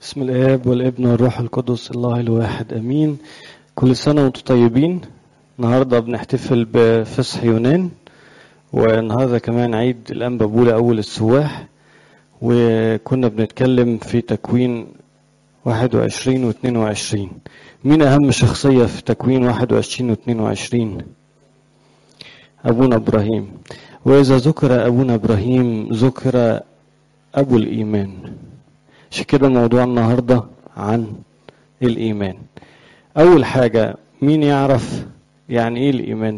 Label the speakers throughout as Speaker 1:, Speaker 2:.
Speaker 1: بسم الآب والابن والروح القدس الله الواحد أمين كل سنة وانتم طيبين النهاردة بنحتفل بفصح يونان والنهاردة كمان عيد الأنبا بولا أول السواح وكنا بنتكلم في تكوين 21 و 22 مين أهم شخصية في تكوين 21 و 22 أبونا إبراهيم وإذا ذكر أبونا إبراهيم ذكر أبو الإيمان عشان كده موضوع النهاردة عن الإيمان أول حاجة مين يعرف يعني إيه الإيمان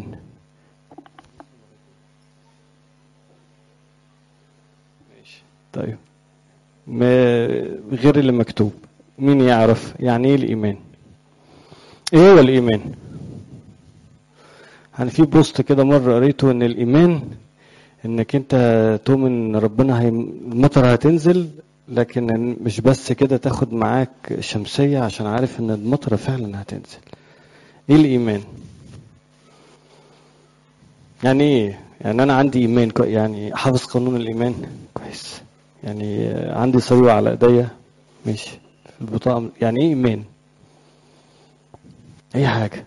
Speaker 1: ماشي طيب ما غير اللي مكتوب مين يعرف يعني إيه الإيمان إيه هو الإيمان يعني في بوست كده مرة قريته إن الإيمان إنك أنت تؤمن إن ربنا هي المطر هتنزل لكن مش بس كده تاخد معاك شمسية عشان عارف ان المطرة فعلا هتنزل ايه الايمان يعني ايه يعني انا عندي ايمان يعني حافظ قانون الايمان كويس يعني عندي صليب على ايديا ماشي في البطاقة يعني ايه ايمان اي حاجة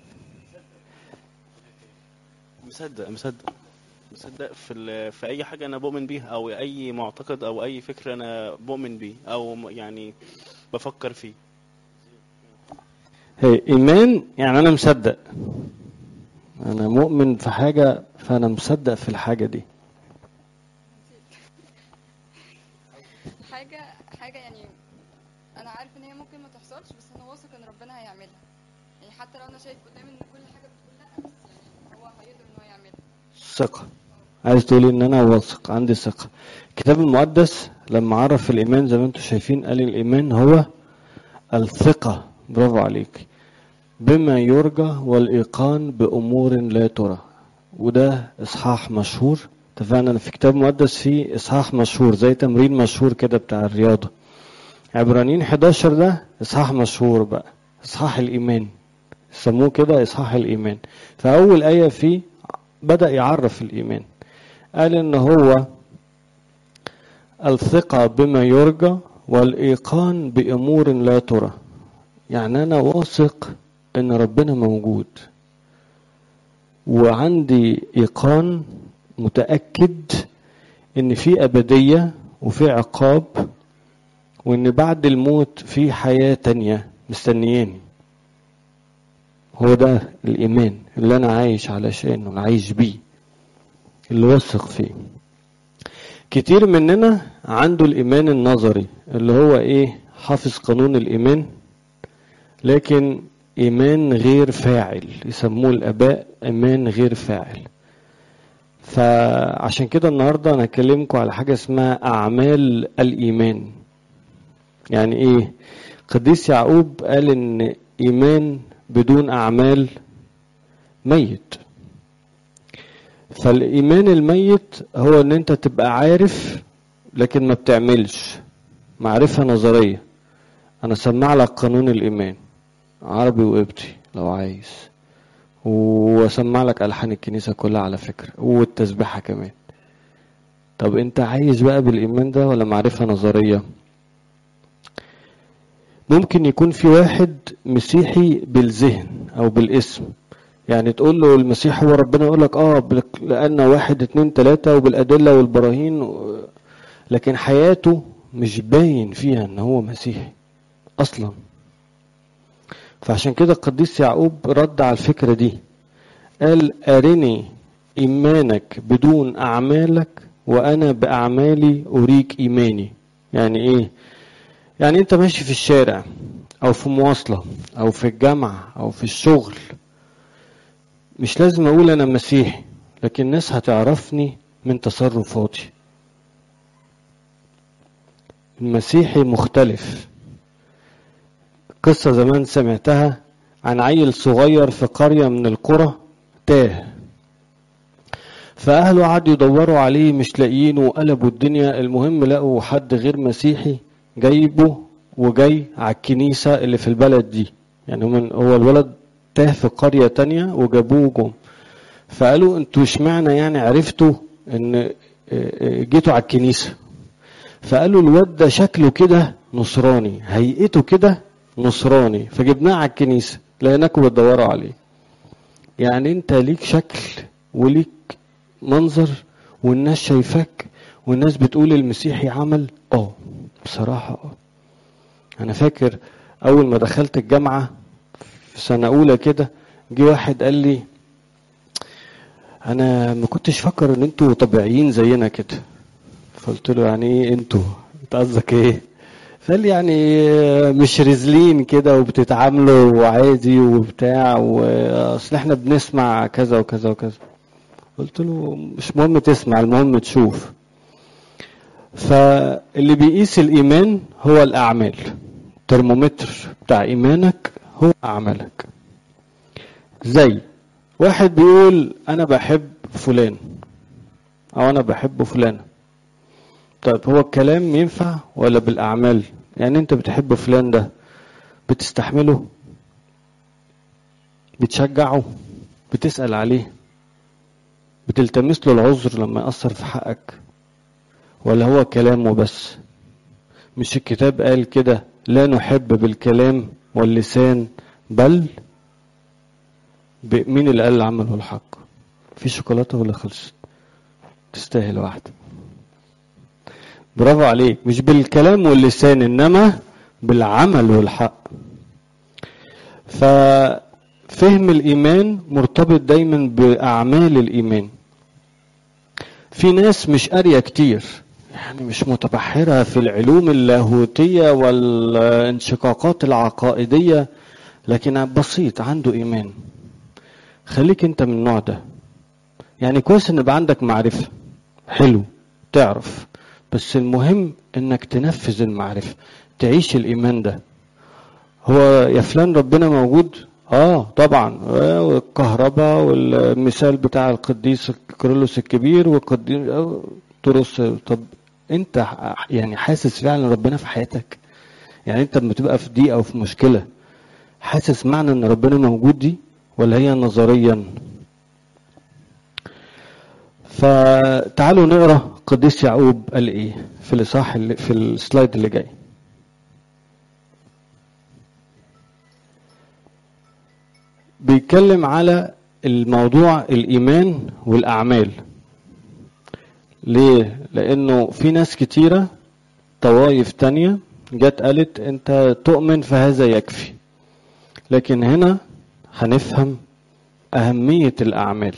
Speaker 2: مصدق مصدق مصدق في في اي حاجه انا بؤمن بيها او اي معتقد او اي فكر انا بؤمن بيه او يعني بفكر فيه
Speaker 1: هي ايمان يعني انا مصدق انا مؤمن في حاجه فانا مصدق في الحاجه دي
Speaker 3: حاجة حاجة يعني أنا عارف إن هي ممكن ما تحصلش بس أنا واثق إن ربنا هيعملها يعني حتى لو أنا شايف قدامي إن كل حاجة بتقول لأ بس يعني هو هيقدر إن هو يعملها
Speaker 1: ثقة عايز تقولي ان انا واثق عندي ثقة الكتاب المقدس لما عرف الايمان زي ما انتم شايفين قال الايمان هو الثقة برافو عليك بما يرجى والايقان بامور لا ترى وده اصحاح مشهور اتفقنا ان في كتاب مقدس فيه اصحاح مشهور زي تمرين مشهور كده بتاع الرياضة عبرانيين 11 ده اصحاح مشهور بقى اصحاح الايمان سموه كده اصحاح الايمان فاول ايه فيه بدأ يعرف الإيمان قال إن هو الثقة بما يرجى والإيقان بأمور لا ترى يعني أنا واثق إن ربنا موجود وعندي إيقان متأكد إن في أبدية وفي عقاب وإن بعد الموت في حياة تانية مستنياني هو ده الإيمان اللي أنا عايش علشانه عايش بيه اللي واثق فيه كتير مننا عنده الإيمان النظري اللي هو إيه حافظ قانون الإيمان لكن إيمان غير فاعل يسموه الآباء إيمان غير فاعل فعشان كده النهاردة أنا أكلمكم على حاجة اسمها أعمال الإيمان يعني إيه قديس يعقوب قال إن إيمان بدون أعمال ميت فالإيمان الميت هو إن أنت تبقى عارف لكن ما بتعملش معرفة نظرية أنا سمع لك قانون الإيمان عربي وقبطي لو عايز وأسمع لك ألحان الكنيسة كلها على فكرة والتسبيحة كمان طب أنت عايز بقى بالإيمان ده ولا معرفة نظرية؟ ممكن يكون في واحد مسيحي بالذهن او بالاسم يعني تقول له المسيح هو ربنا يقول لك اه لان واحد اتنين تلاتة وبالادلة والبراهين لكن حياته مش باين فيها ان هو مسيحي اصلا فعشان كده القديس يعقوب رد على الفكرة دي قال ارني ايمانك بدون اعمالك وانا باعمالي اريك ايماني يعني ايه يعني انت ماشي في الشارع او في مواصلة او في الجامعة او في الشغل مش لازم اقول انا مسيحي لكن الناس هتعرفني من تصرفاتي المسيحي مختلف قصة زمان سمعتها عن عيل صغير في قرية من القرى تاه فأهله قعدوا يدوروا عليه مش لاقيينه وقلبوا الدنيا المهم لقوا حد غير مسيحي جايبه وجاي على الكنيسة اللي في البلد دي يعني من هو الولد تاه في قرية تانية وجابوه جم فقالوا انتوا اشمعنى يعني عرفتوا ان جيتوا على الكنيسة فقالوا الواد ده شكله كده نصراني هيئته كده نصراني فجبناه على الكنيسة لقيناكم بتدوروا عليه يعني انت ليك شكل وليك منظر والناس شايفاك والناس بتقول المسيحي عمل اه بصراحة اه انا فاكر اول ما دخلت الجامعة في سنة اولى كده جه واحد قال لي انا ما كنتش فاكر ان انتوا طبيعيين زينا كده فقلت له يعني ايه انتوا انت قصدك ايه فقال لي يعني مش رزلين كده وبتتعاملوا عادي وبتاع واصل احنا بنسمع كذا وكذا وكذا قلت له مش مهم تسمع المهم تشوف فاللي بيقيس الايمان هو الاعمال الترمومتر بتاع ايمانك هو اعمالك زي واحد بيقول انا بحب فلان او انا بحب فلانه طيب هو الكلام ينفع ولا بالاعمال يعني انت بتحب فلان ده بتستحمله بتشجعه بتسال عليه بتلتمس له العذر لما يأثر في حقك ولا هو كلام وبس مش الكتاب قال كده لا نحب بالكلام واللسان بل مين اللي قال عمله الحق في شوكولاته ولا خلصت تستاهل واحده برافو عليك مش بالكلام واللسان انما بالعمل والحق ففهم الايمان مرتبط دايما باعمال الايمان في ناس مش قاريه كتير يعني مش متبحره في العلوم اللاهوتيه والانشقاقات العقائديه لكن بسيط عنده ايمان خليك انت من النوع ده يعني كويس ان يبقى عندك معرفه حلو تعرف بس المهم انك تنفذ المعرفة تعيش الايمان ده هو يا فلان ربنا موجود اه طبعا والكهرباء والمثال بتاع القديس كيرلس الكبير والقديس ترس طب انت يعني حاسس فعلا ربنا في حياتك يعني انت لما تبقى في ضيقه او في مشكله حاسس معنى ان ربنا موجود دي ولا هي نظريا فتعالوا نقرا قديس يعقوب قال ايه في الاصحاح اللي في السلايد اللي جاي بيتكلم على الموضوع الايمان والاعمال ليه لانه في ناس كتيره طوائف تانية جت قالت انت تؤمن فهذا يكفي لكن هنا هنفهم اهميه الاعمال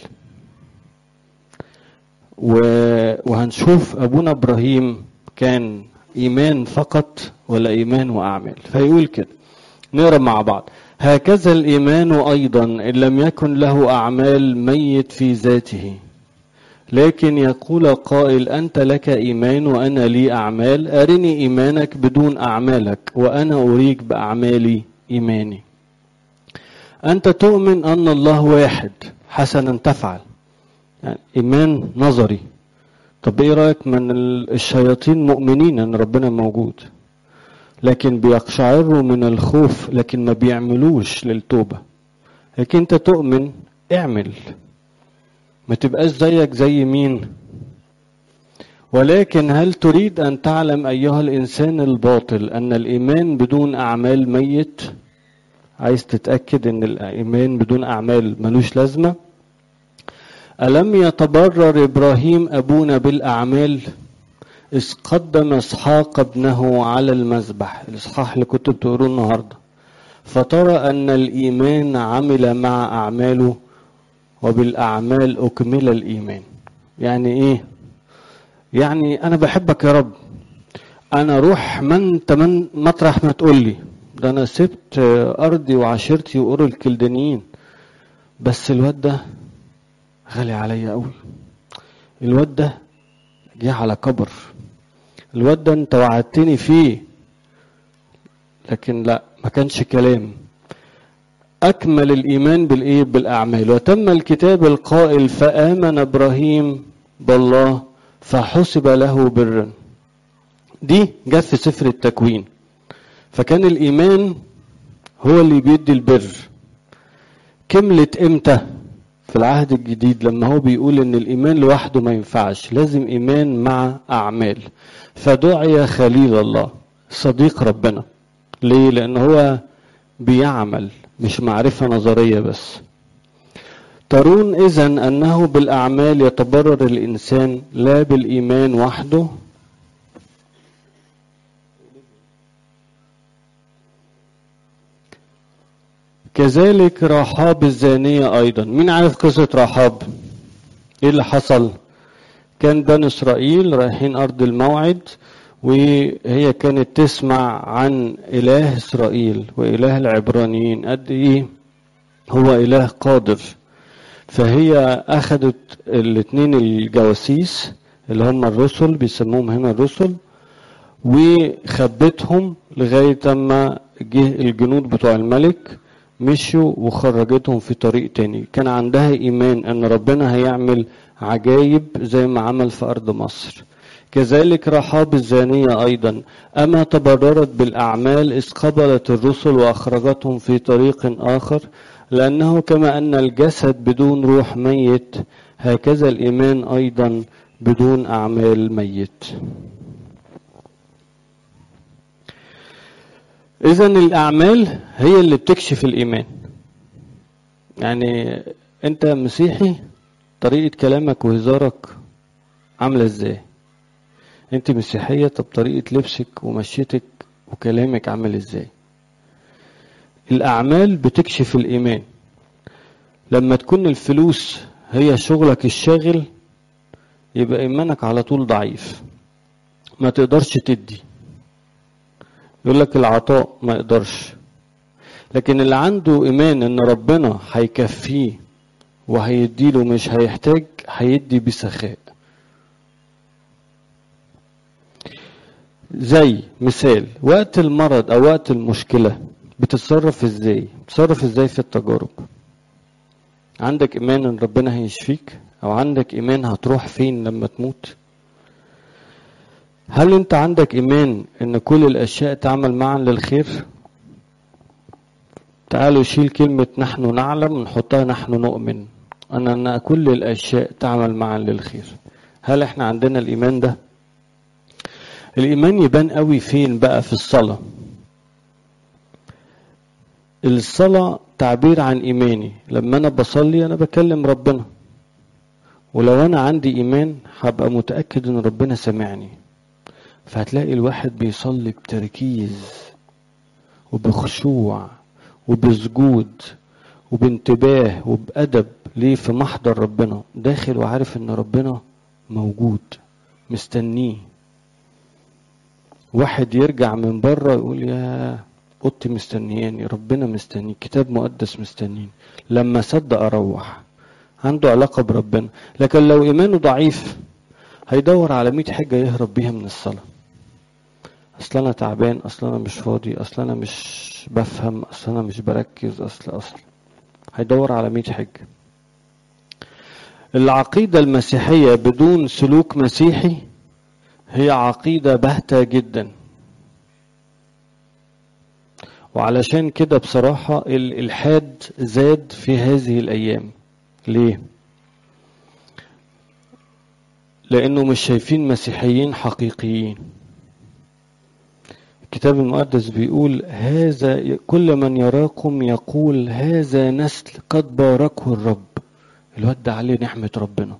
Speaker 1: وهنشوف ابونا ابراهيم كان ايمان فقط ولا ايمان واعمال فيقول كده نقرا مع بعض هكذا الايمان ايضا ان لم يكن له اعمال ميت في ذاته لكن يقول قائل انت لك ايمان وانا لي اعمال ارني ايمانك بدون اعمالك وانا اريك باعمالي ايماني انت تؤمن ان الله واحد حسنا تفعل يعني ايمان نظري طب ايه رايك من الشياطين مؤمنين ان ربنا موجود لكن بيقشعروا من الخوف لكن ما بيعملوش للتوبه لكن انت تؤمن اعمل ما تبقاش زيك زي مين ولكن هل تريد ان تعلم ايها الانسان الباطل ان الايمان بدون اعمال ميت عايز تتاكد ان الايمان بدون اعمال ملوش لازمه ألم يتبرر إبراهيم أبونا بالأعمال إذ قدم إسحاق ابنه على المذبح الإصحاح اللي كنت بتقروه النهاردة فترى أن الإيمان عمل مع أعماله وبالأعمال أكمل الإيمان يعني إيه يعني أنا بحبك يا رب أنا روح من تمن مطرح ما تقول لي ده أنا سبت أرضي وعشيرتي وأور الكلدانيين بس الواد ده غالي عليا قوي الواد ده جه على كبر الواد ده انت وعدتني فيه لكن لا ما كانش كلام اكمل الايمان بالايه بالاعمال وتم الكتاب القائل فامن ابراهيم بالله فحسب له برا دي جت في سفر التكوين فكان الايمان هو اللي بيدي البر كملت امتى في العهد الجديد لما هو بيقول ان الايمان لوحده ما ينفعش لازم ايمان مع اعمال فدعي خليل الله صديق ربنا ليه لان هو بيعمل مش معرفة نظرية بس ترون اذا انه بالاعمال يتبرر الانسان لا بالايمان وحده كذلك رحاب الزانية أيضا مين عارف قصة رحاب إيه اللي حصل كان بني إسرائيل رايحين أرض الموعد وهي كانت تسمع عن إله إسرائيل وإله العبرانيين قد إيه هو إله قادر فهي أخذت الاتنين الجواسيس اللي هم الرسل بيسموهم هنا الرسل وخبتهم لغاية أما جه الجنود بتوع الملك مشوا وخرجتهم في طريق تاني كان عندها إيمان أن ربنا هيعمل عجايب زي ما عمل في أرض مصر كذلك رحاب الزانية أيضا أما تبررت بالأعمال إذ قبلت الرسل وأخرجتهم في طريق آخر لأنه كما أن الجسد بدون روح ميت هكذا الإيمان أيضا بدون أعمال ميت إذا الأعمال هي اللي بتكشف الإيمان يعني أنت مسيحي طريقة كلامك وهزارك عاملة إزاي أنت مسيحية طب طريقة لبسك ومشيتك وكلامك عامل إزاي الأعمال بتكشف الإيمان لما تكون الفلوس هي شغلك الشاغل يبقى إيمانك على طول ضعيف ما تقدرش تدي يقول لك العطاء ما يقدرش لكن اللي عنده ايمان ان ربنا هيكفيه وهيديله مش هيحتاج هيدي بسخاء زي مثال وقت المرض او وقت المشكله بتتصرف ازاي بتتصرف ازاي في التجارب عندك ايمان ان ربنا هيشفيك او عندك ايمان هتروح فين لما تموت هل انت عندك ايمان ان كل الاشياء تعمل معا للخير تعالوا شيل كلمة نحن نعلم ونحطها نحن نؤمن أن أن كل الأشياء تعمل معا للخير هل احنا عندنا الإيمان ده الإيمان يبان قوي فين بقى في الصلاة الصلاة تعبير عن إيماني لما أنا بصلي أنا بكلم ربنا ولو أنا عندي إيمان هبقى متأكد إن ربنا سمعني فهتلاقي الواحد بيصلي بتركيز وبخشوع وبسجود وبانتباه وبأدب ليه في محضر ربنا داخل وعارف ان ربنا موجود مستنيه واحد يرجع من بره يقول يا اوضتي مستنياني ربنا مستني كتاب مقدس مستنيني لما صدق اروح عنده علاقه بربنا لكن لو ايمانه ضعيف هيدور على 100 حجه يهرب بيها من الصلاه اصل انا تعبان اصل انا مش فاضي اصل انا مش بفهم اصل انا مش بركز اصل اصل هيدور على 100 حجه العقيده المسيحيه بدون سلوك مسيحي هي عقيده باهته جدا وعلشان كده بصراحه الالحاد زاد في هذه الايام ليه لانه مش شايفين مسيحيين حقيقيين الكتاب المقدس بيقول هذا كل من يراكم يقول هذا نسل قد باركه الرب الواد ده عليه نعمة ربنا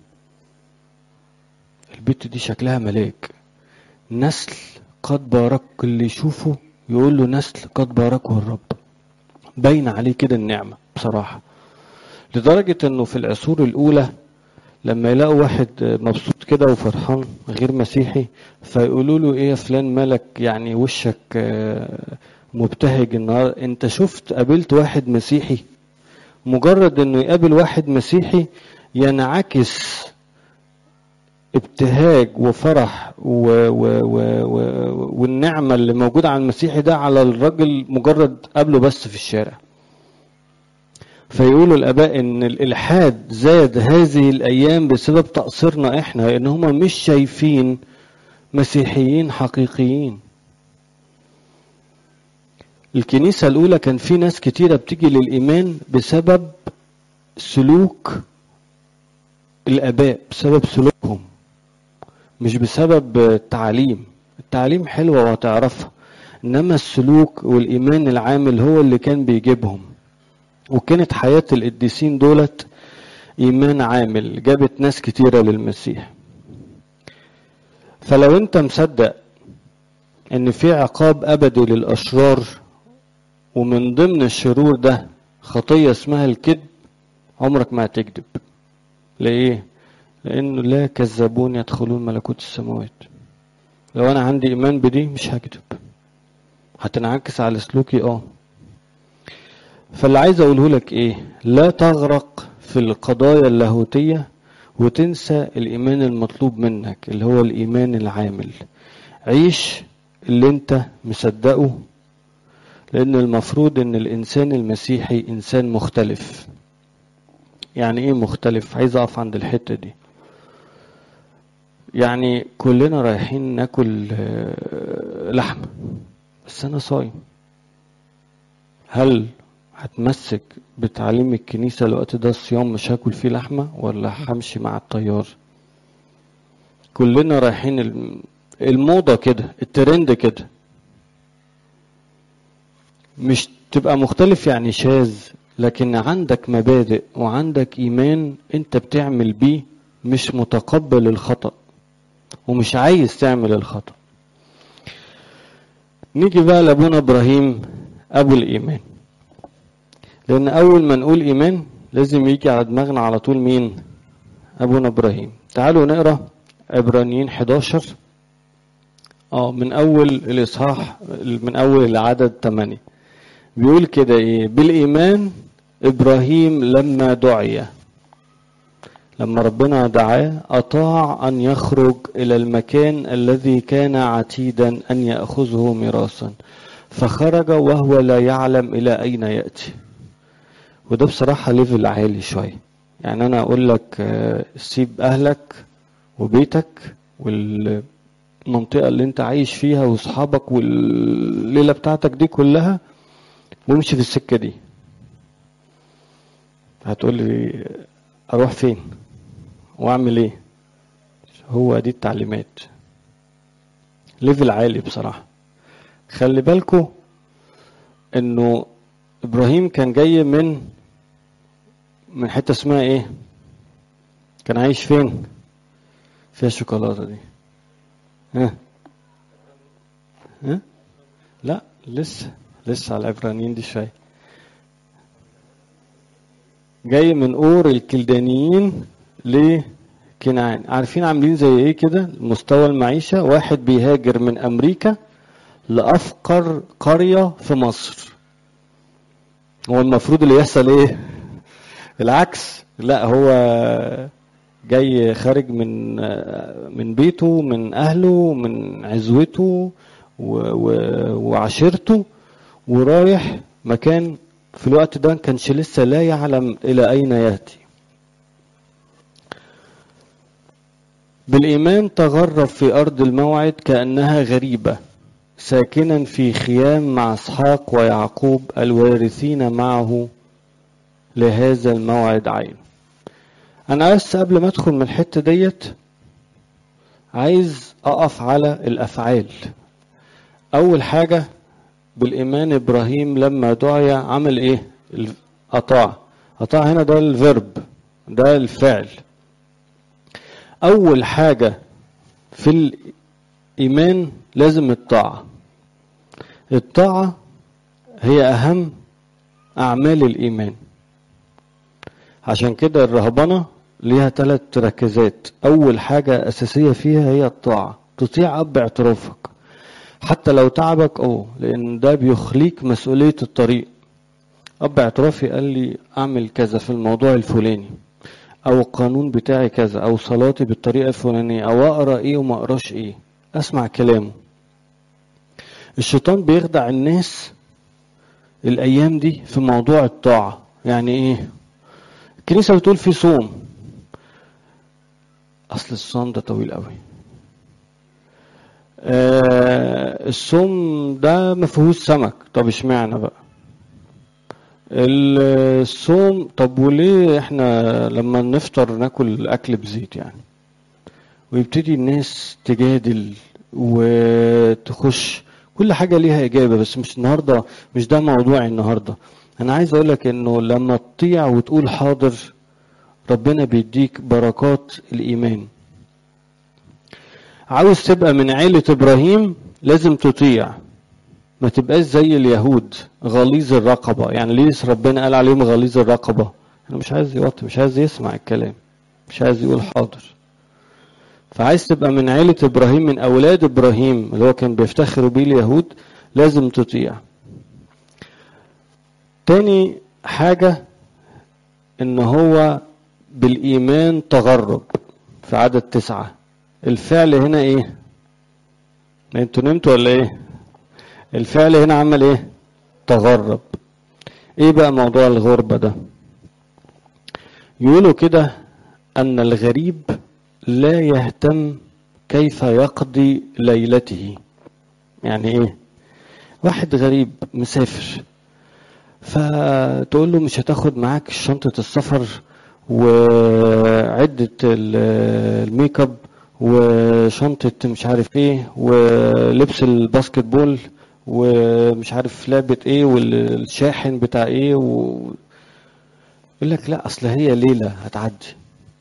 Speaker 1: البت دي شكلها ملاك نسل قد بارك اللي يشوفه يقول له نسل قد باركه الرب باين عليه كده النعمة بصراحة لدرجة انه في العصور الاولى لما يلاقوا واحد مبسوط كده وفرحان غير مسيحي فيقولوا له ايه يا فلان مالك يعني وشك مبتهج النهار انت شفت قابلت واحد مسيحي مجرد انه يقابل واحد مسيحي ينعكس ابتهاج وفرح و و و و والنعمة اللي موجودة على المسيحي ده على الراجل مجرد قابله بس في الشارع فيقولوا الاباء ان الالحاد زاد هذه الايام بسبب تقصيرنا احنا ان هم مش شايفين مسيحيين حقيقيين الكنيسة الأولى كان في ناس كتيرة بتيجي للإيمان بسبب سلوك الآباء بسبب سلوكهم مش بسبب التعليم التعليم حلوة وهتعرفها انما السلوك والايمان العامل هو اللي كان بيجيبهم وكانت حياة القديسين دولت ايمان عامل جابت ناس كتيرة للمسيح فلو انت مصدق ان في عقاب ابدي للاشرار ومن ضمن الشرور ده خطية اسمها الكذب عمرك ما هتكذب ليه لانه لا كذابون يدخلون ملكوت السماوات لو انا عندي ايمان بدي مش هكذب هتنعكس على سلوكي اه فاللي عايز اقوله لك ايه لا تغرق في القضايا اللاهوتية وتنسى الايمان المطلوب منك اللي هو الايمان العامل عيش اللي انت مصدقه لان المفروض ان الانسان المسيحي انسان مختلف يعني ايه مختلف عايز اقف عند الحتة دي يعني كلنا رايحين ناكل لحمة بس انا صايم هل هتمسك بتعليم الكنيسة الوقت ده الصيام مش هاكل فيه لحمة ولا همشي مع التيار كلنا رايحين الموضة كده الترند كده مش تبقى مختلف يعني شاذ لكن عندك مبادئ وعندك ايمان انت بتعمل بيه مش متقبل الخطأ ومش عايز تعمل الخطأ نيجي بقى لابونا ابراهيم ابو الايمان لان اول ما نقول ايمان لازم يجي على دماغنا على طول مين ابونا ابراهيم تعالوا نقرا عبرانيين 11 اه من اول الاصحاح من اول العدد 8 بيقول كده ايه بالايمان ابراهيم لما دعي لما ربنا دعاه اطاع ان يخرج الى المكان الذي كان عتيدا ان ياخذه ميراثا فخرج وهو لا يعلم الى اين ياتي وده بصراحه ليفل عالي شويه يعني انا اقول لك سيب اهلك وبيتك والمنطقه اللي انت عايش فيها واصحابك والليله بتاعتك دي كلها وامشي في السكه دي هتقول لي اروح فين واعمل ايه هو دي التعليمات ليفل عالي بصراحه خلي بالكو انه ابراهيم كان جاي من من حته اسمها ايه كان عايش فين فيها الشوكولاته دي ها ها لا لسه لسه على العبرانيين دي شويه جاي من اور الكلدانيين لكنعان عارفين عاملين زي ايه كده مستوى المعيشه واحد بيهاجر من امريكا لافقر قريه في مصر هو المفروض اللي يحصل ايه العكس لا هو جاي خارج من من بيته من اهله من عزوته وعشيرته ورايح مكان في الوقت ده كانش لسه لا يعلم الى اين ياتي بالايمان تغرب في ارض الموعد كانها غريبه ساكنا في خيام مع اسحاق ويعقوب الوارثين معه لهذا الموعد عين انا بس قبل ما ادخل من الحته ديت عايز اقف على الافعال اول حاجه بالايمان ابراهيم لما دعي عمل ايه اطاع اطاع هنا ده الفيرب ده الفعل اول حاجه في الايمان لازم الطاعه الطاعه هي اهم اعمال الايمان عشان كده الرهبنه ليها ثلاث تركيزات اول حاجه اساسيه فيها هي الطاعه تطيع اب اعترافك حتى لو تعبك اه لان ده بيخليك مسؤوليه الطريق اب اعترافي قال لي اعمل كذا في الموضوع الفلاني او القانون بتاعي كذا او صلاتي بالطريقه الفلانيه او اقرا ايه وما اقراش ايه اسمع كلامه الشيطان بيخدع الناس الايام دي في موضوع الطاعه يعني ايه الكنيسه بتقول في صوم اصل الصوم ده طويل قوي آه الصوم ده ما فيهوش سمك طب اشمعنى بقى الصوم طب وليه احنا لما نفطر ناكل اكل بزيت يعني ويبتدي الناس تجادل وتخش كل حاجة ليها إجابة بس مش النهاردة مش ده موضوعي النهاردة أنا عايز أقول لك إنه لما تطيع وتقول حاضر ربنا بيديك بركات الإيمان عاوز تبقى من عيلة إبراهيم لازم تطيع ما تبقاش زي اليهود غليظ الرقبة يعني ليه ربنا قال عليهم غليظ الرقبة أنا مش عايز يوطي مش عايز يسمع الكلام مش عايز يقول حاضر فعايز تبقى من عيلة إبراهيم من أولاد إبراهيم اللي هو كان بيفتخروا بيه اليهود لازم تطيع تاني حاجة إن هو بالإيمان تغرب في عدد تسعة الفعل هنا إيه؟ أنتوا نمتوا ولا إيه؟ الفعل هنا عمل إيه؟ تغرب إيه بقى موضوع الغربة ده؟ يقولوا كده أن الغريب لا يهتم كيف يقضي ليلته يعني ايه واحد غريب مسافر فتقول له مش هتاخد معاك شنطة السفر وعدة الميك اب وشنطة مش عارف ايه ولبس الباسكت بول ومش عارف لعبة ايه والشاحن بتاع ايه و... يقول لك لا اصل هي ليلة هتعدي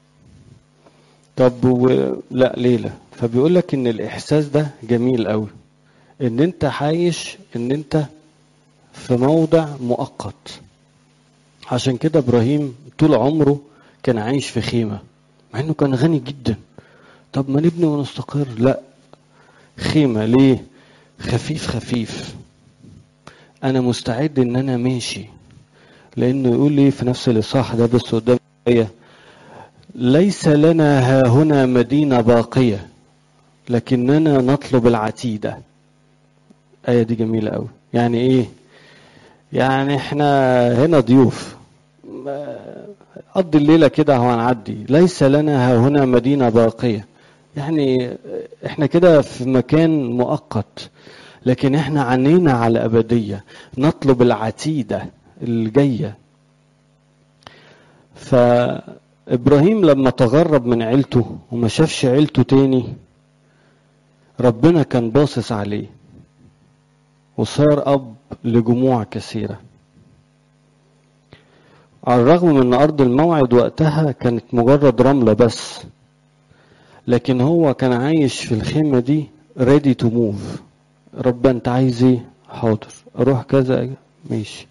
Speaker 1: طب و... لا ليلة فبيقول لك ان الاحساس ده جميل قوي ان انت عايش ان انت في موضع مؤقت عشان كده ابراهيم طول عمره كان عايش في خيمة مع انه كان غني جدا طب ما نبني ونستقر لا خيمة ليه خفيف خفيف انا مستعد ان انا ماشي لانه يقول لي في نفس الاصحاح ده بس قدام ليس لنا ها هنا مدينة باقية لكننا نطلب العتيدة آية دي جميلة أوي يعني إيه يعني إحنا هنا ضيوف قضي الليلة كده وهنعدي ليس لنا ها هنا مدينة باقية يعني إحنا كده في مكان مؤقت لكن إحنا عنينا على أبدية نطلب العتيدة الجاية ف ابراهيم لما تغرب من عيلته وما شافش عيلته تاني ربنا كان باصص عليه وصار اب لجموع كثيره على الرغم من ان ارض الموعد وقتها كانت مجرد رمله بس لكن هو كان عايش في الخيمه دي ريدي تو موف رب انت عايز ايه حاضر اروح كذا ماشي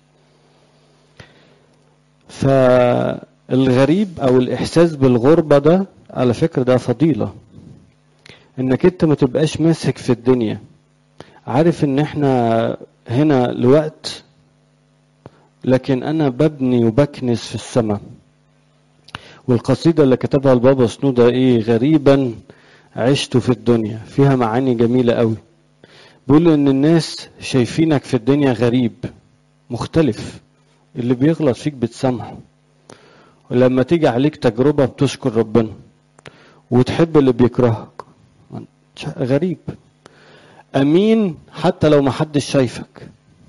Speaker 1: ف الغريب او الاحساس بالغربه ده على فكره ده فضيله انك انت ما تبقاش ماسك في الدنيا عارف ان احنا هنا لوقت لكن انا ببني وبكنس في السماء والقصيدة اللي كتبها البابا سنودة ايه غريبا عشت في الدنيا فيها معاني جميلة قوي بيقول ان الناس شايفينك في الدنيا غريب مختلف اللي بيغلط فيك بتسامحه ولما تيجي عليك تجربة بتشكر ربنا وتحب اللي بيكرهك غريب أمين حتى لو محدش شايفك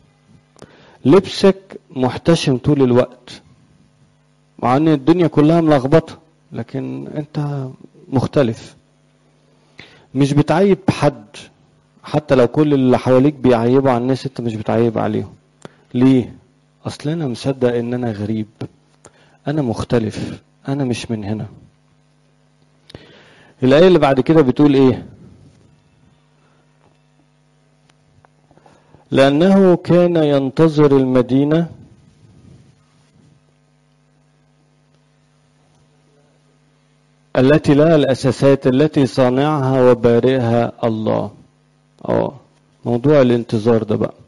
Speaker 1: لبسك محتشم طول الوقت مع ان الدنيا كلها ملخبطة لكن انت مختلف مش بتعيب حد حتى لو كل اللي حواليك بيعيبوا على الناس انت مش بتعيب عليهم ليه اصل انا مصدق ان انا غريب انا مختلف انا مش من هنا الايه اللي بعد كده بتقول ايه لانه كان ينتظر المدينه التي لها الاساسات التي صانعها وبارئها الله اه موضوع الانتظار ده بقى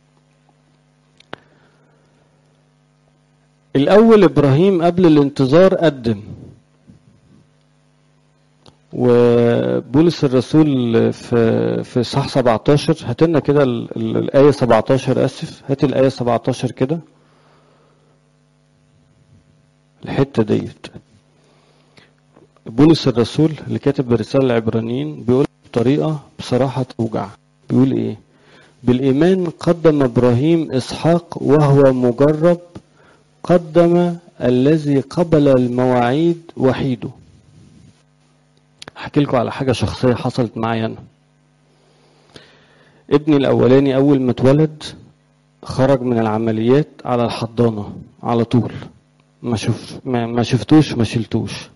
Speaker 1: الأول إبراهيم قبل الانتظار قدم وبولس الرسول في في صح 17 هات لنا كده الآية 17 آسف هات الآية 17 كده الحتة ديت بولس الرسول اللي كاتب برسالة العبرانيين بيقول بطريقة بصراحة توجع بيقول إيه بالإيمان قدم إبراهيم إسحاق وهو مجرب قدم الذي قبل المواعيد وحيده احكي لكم على حاجه شخصيه حصلت معايا انا ابني الاولاني اول ما اتولد خرج من العمليات على الحضانه على طول ما شوف ما, ما شفتوش ما شلتوش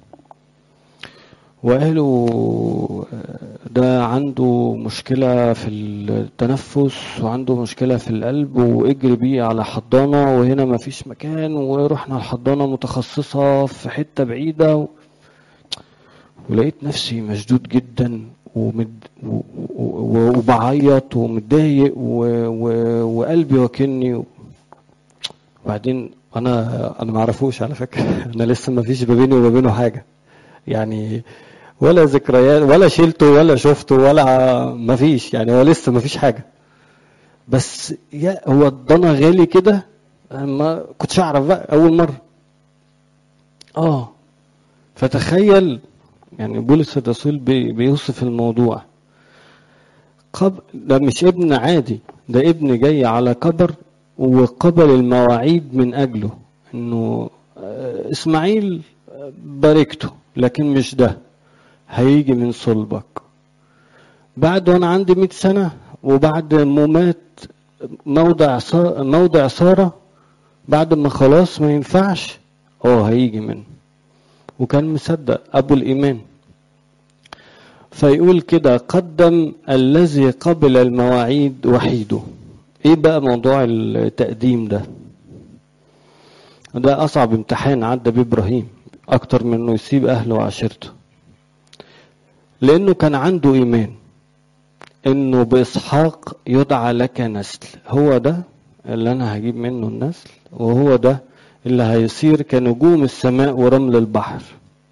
Speaker 1: وقالوا ده عنده مشكلة في التنفس وعنده مشكلة في القلب واجري بيه على حضانة وهنا ما فيش مكان ورحنا الحضانة متخصصة في حتة بعيدة و... ولقيت نفسي مشدود جدا ومد... و... و... وبعيط ومتضايق و... و... وقلبي واكلني وبعدين انا انا ما اعرفوش على فكره انا لسه ما فيش ما بيني وما بينه حاجه يعني ولا ذكريات ولا شلته ولا شفته ولا ما فيش يعني هو لسه ما فيش حاجه بس يا هو ادانا غالي كده ما كنتش اعرف بقى اول مره اه فتخيل يعني بولس الرسول بي بيوصف الموضوع قب... ده مش ابن عادي ده ابن جاي على كبر وقبل المواعيد من اجله انه اسماعيل باركته لكن مش ده هيجي من صلبك بعد وانا عندي 100 سنه وبعد ما مات موضع موضع ساره بعد ما خلاص ما ينفعش اه هيجي منه وكان مصدق ابو الايمان فيقول كده قدم الذي قبل المواعيد وحيده ايه بقى موضوع التقديم ده ده اصعب امتحان عدى بيه ابراهيم اكتر من انه يسيب اهله وعشيرته لانه كان عنده ايمان انه باسحاق يدعى لك نسل هو ده اللي انا هجيب منه النسل وهو ده اللي هيصير كنجوم السماء ورمل البحر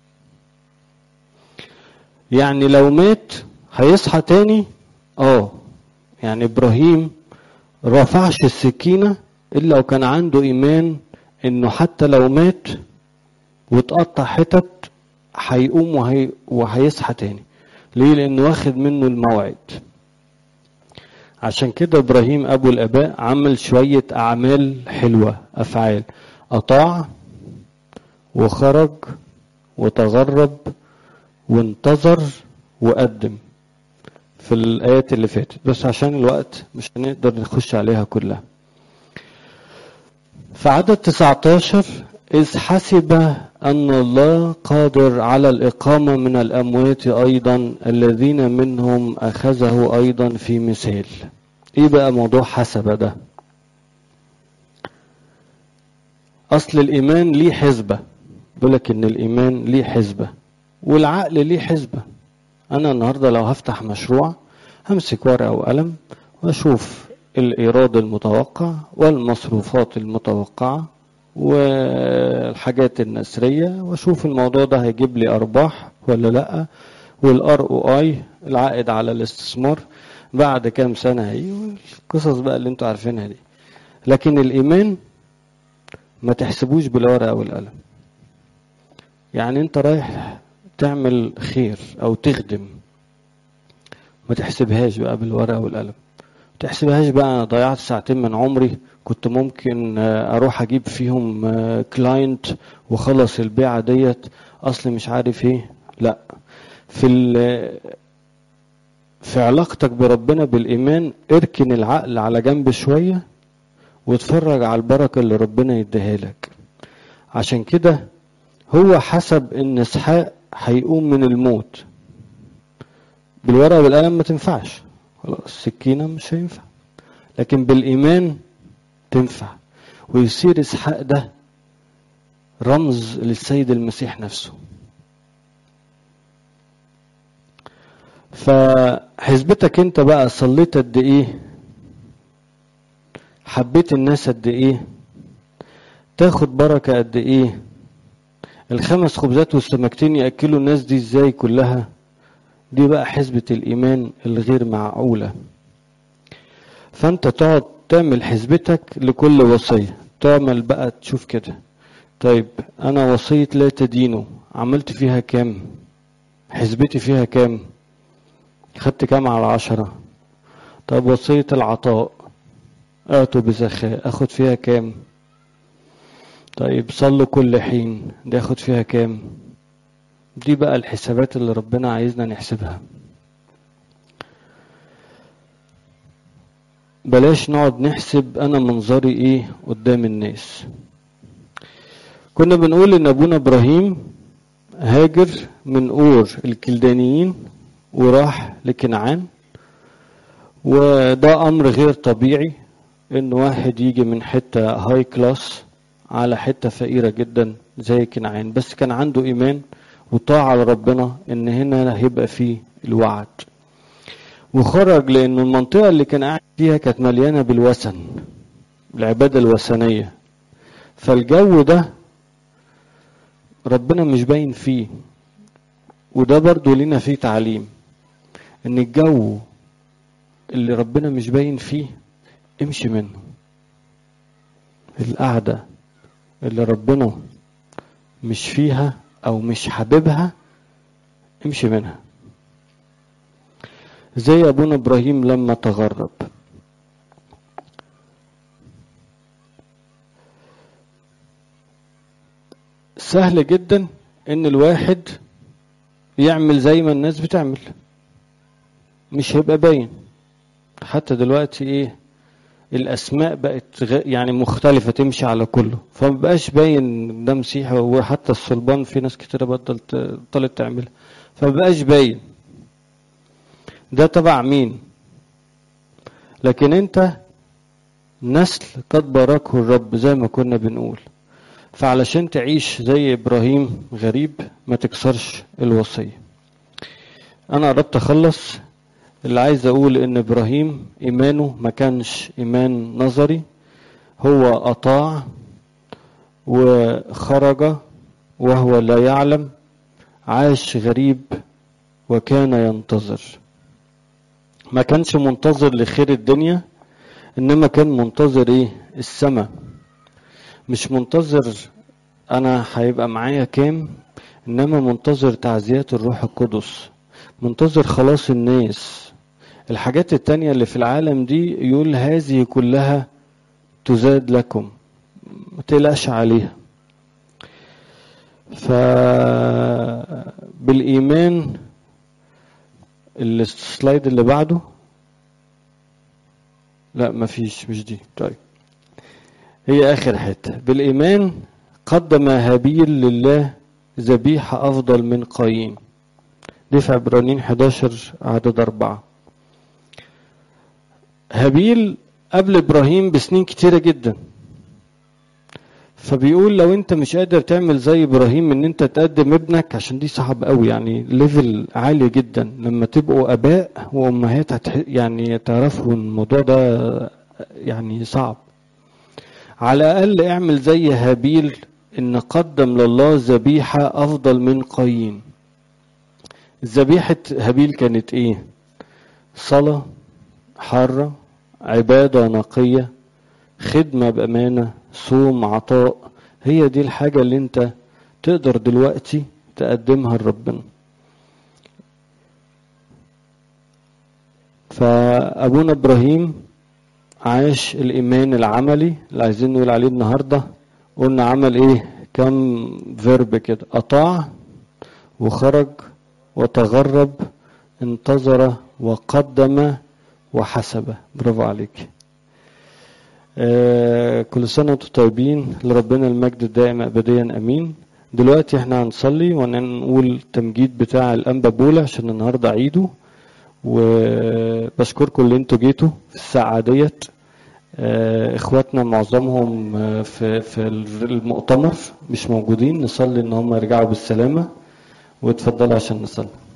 Speaker 1: يعني لو مات هيصحى تاني اه يعني ابراهيم رفعش السكينة الا وكان عنده ايمان انه حتى لو مات واتقطع حتت هيقوم وهي وهيصحى تاني ليه لانه واخد منه الموعد عشان كده ابراهيم ابو الاباء عمل شوية اعمال حلوة افعال اطاع وخرج وتغرب وانتظر وقدم في الآيات اللي فاتت بس عشان الوقت مش هنقدر نخش عليها كلها في عدد 19 إذ حسب أن الله قادر على الإقامة من الأموات أيضا الذين منهم أخذه أيضا في مثال إيه بقى موضوع حسب ده أصل الإيمان ليه حسبة بيقول لك إن الإيمان ليه حسبة والعقل ليه حسبة أنا النهاردة لو هفتح مشروع همسك ورقة وقلم وأشوف الإيراد المتوقع والمصروفات المتوقعة والحاجات النسرية وأشوف الموضوع ده هيجيب لي أرباح ولا لأ والار او اي العائد على الاستثمار بعد كام سنة هي القصص بقى اللي انتوا عارفينها دي لكن الإيمان ما تحسبوش بالورقة والقلم يعني انت رايح تعمل خير او تخدم ما تحسبهاش بقى بالورقه والقلم ما تحسبهاش بقى انا ضيعت ساعتين من عمري كنت ممكن اروح اجيب فيهم كلاينت وخلص البيعه ديت اصل مش عارف ايه لا في في علاقتك بربنا بالايمان اركن العقل على جنب شويه واتفرج على البركه اللي ربنا يديها لك عشان كده هو حسب ان اسحاق هيقوم من الموت بالورقه والقلم ما تنفعش خلاص السكينه مش هينفع لكن بالايمان تنفع ويصير اسحاق ده رمز للسيد المسيح نفسه فحسبتك انت بقى صليت قد ايه حبيت الناس قد ايه تاخد بركه قد ايه الخمس خبزات والسمكتين ياكلوا الناس دي ازاي كلها دي بقى حسبة الإيمان الغير معقولة فأنت تقعد تعمل حسبتك لكل وصية تعمل بقى تشوف كده طيب أنا وصية لا تدينه عملت فيها كام حسبتي فيها كام خدت كام على عشرة طب وصية العطاء آتوا بزخاء أخد فيها كام طيب صلوا كل حين دي أخد فيها كام دي بقى الحسابات اللي ربنا عايزنا نحسبها بلاش نقعد نحسب انا منظري ايه قدام الناس كنا بنقول ان ابونا ابراهيم هاجر من اور الكلدانيين وراح لكنعان وده امر غير طبيعي ان واحد يجي من حته هاي كلاس على حته فقيره جدا زي كنعان بس كان عنده ايمان وطاعه لربنا ان هنا هيبقى فيه الوعد وخرج لأن المنطقة اللي كان قاعد فيها كانت مليانة بالوثن العبادة الوثنية فالجو ده ربنا مش باين فيه وده برضو لينا فيه تعليم ان الجو اللي ربنا مش باين فيه امشي منه القعدة اللي ربنا مش فيها او مش حاببها امشي منها زي ابونا ابراهيم لما تغرب سهل جدا ان الواحد يعمل زي ما الناس بتعمل مش هيبقى باين حتى دلوقتي ايه الاسماء بقت غ... يعني مختلفه تمشي على كله فما بقاش باين ده مسيحي وحتى الصلبان في ناس كتيره بطلت بطلت تعملها فما بقاش باين ده تبع مين لكن انت نسل قد باركه الرب زي ما كنا بنقول فعلشان تعيش زي ابراهيم غريب ما تكسرش الوصيه انا قربت اخلص اللي عايز اقول ان ابراهيم ايمانه ما كانش ايمان نظري هو اطاع وخرج وهو لا يعلم عاش غريب وكان ينتظر ما كانش منتظر لخير الدنيا انما كان منتظر ايه السماء مش منتظر انا هيبقى معايا كام انما منتظر تعزيات الروح القدس منتظر خلاص الناس الحاجات التانية اللي في العالم دي يقول هذه كلها تزاد لكم ما تقلقش عليها فبالإيمان السلايد اللي بعده لا مفيش مش دي طيب هي آخر حتة بالإيمان قدم هابيل لله ذبيحة أفضل من قايين دي في عبرانيين 11 عدد أربعة هابيل قبل إبراهيم بسنين كتيرة جدا فبيقول لو انت مش قادر تعمل زي ابراهيم ان انت تقدم ابنك عشان دي صعب قوي يعني ليفل عالي جدا لما تبقوا اباء وامهات هتح... يعني تعرفوا الموضوع ده يعني صعب على الاقل اعمل زي هابيل ان قدم لله ذبيحه افضل من قايين ذبيحه هابيل كانت ايه صلاه حاره عباده نقيه خدمه بامانه صوم عطاء هي دي الحاجة اللي انت تقدر دلوقتي تقدمها لربنا فأبونا إبراهيم عاش الإيمان العملي اللي عايزين نقول عليه النهاردة قلنا عمل إيه كم فيرب كده أطاع وخرج وتغرب انتظر وقدم وحسب برافو عليك آه كل سنة وانتم طيبين لربنا المجد الدائم أبديا أمين دلوقتي احنا هنصلي ونقول تمجيد بتاع الأنبا بولا عشان النهاردة عيده وبشكركم اللي انتوا جيتوا في الساعة ديت آه اخواتنا معظمهم في في المؤتمر مش موجودين نصلي ان هم يرجعوا بالسلامة واتفضلوا عشان نصلي